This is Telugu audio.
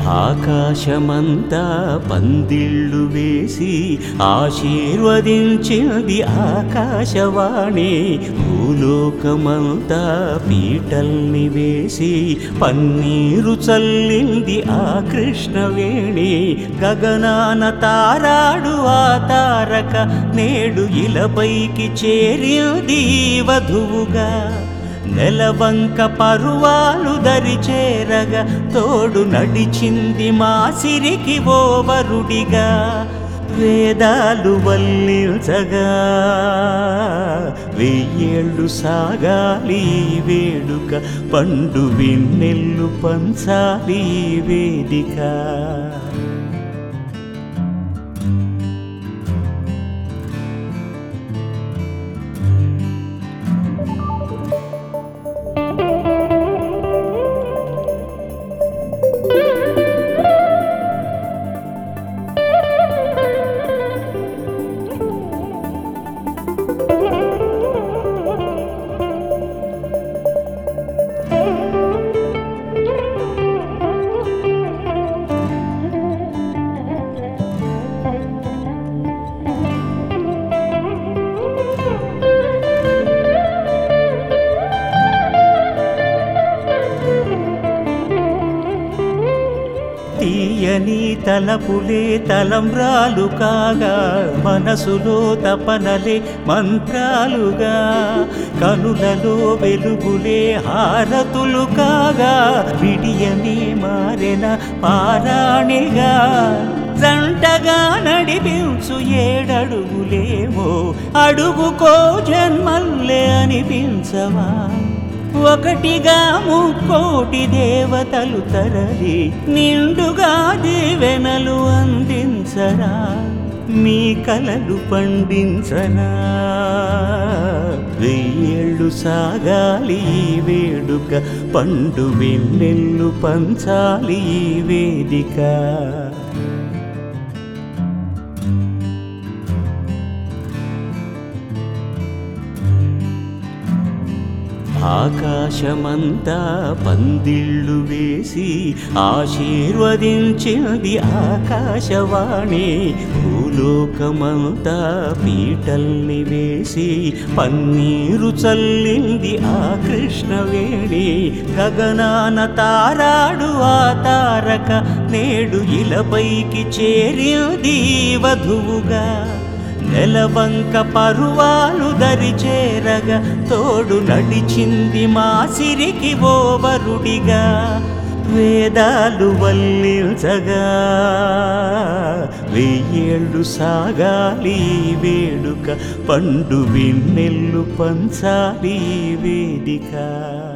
ఆకాశమంతా పందిళ్ళు వేసి ఆశీర్వదించింది ఆకాశవాణి భూలోకమంతా పీటల్ని వేసి పన్నీరు చల్లింది ఆ కృష్ణవేణి గగనాన తారాడు ఆ తారక నేడు ఇలపైకి చేరింది వధువుగా నెలవంక పరువాలు దరిచేరగా తోడు నడిచింది మా సిరికి ఓవరుడిగా వేదాలు వల్లించగా వెయ్యేళ్ళు సాగాలి ఈ వేడుక పండు వెన్నెల్లు పంచాలి ఈ వేదిక తీయని తలపులే తలంబ్రాలు కాగా మనసులో తపనలే మంత్రాలుగా కనులలో వెలుగులే హారతులు కాగా విడియని మారెన పారాణిగా జంటగా నడిపించు ఏడడుగులేమో అడుగుకో జన్మల్లే అనిపించవా ఒకటిగా ముక్కోటి దేవతలు తరలి నిండుగా దీవెనలు అందించరా మీ కలలు పండించనా వెయ్యేళ్ళు సాగాలి ఈ వేడుక పండు వెన్నెల్లు పంచాలి ఈ వేదిక ఆకాశమంతా పందిళ్ళు వేసి ఆశీర్వదించింది ఆకాశవాణి భూలోకమంతా పీటల్ని వేసి పన్నీరు చల్లింది ఆ కృష్ణవేణి గగనాన తారాడు ఆ తారక నేడు ఇలపైకి చేరింది వధువుగా నెలవంక పరువాలు దరిచేరగా తోడు నడిచింది మా సిరికి ఓవరుడిగా వేదాలు వల్లించగా వెయ్యేళ్ళు సాగాలి ఈ వేడుక పండు వెన్నెల్లు పంచాలి ఈ వేదిక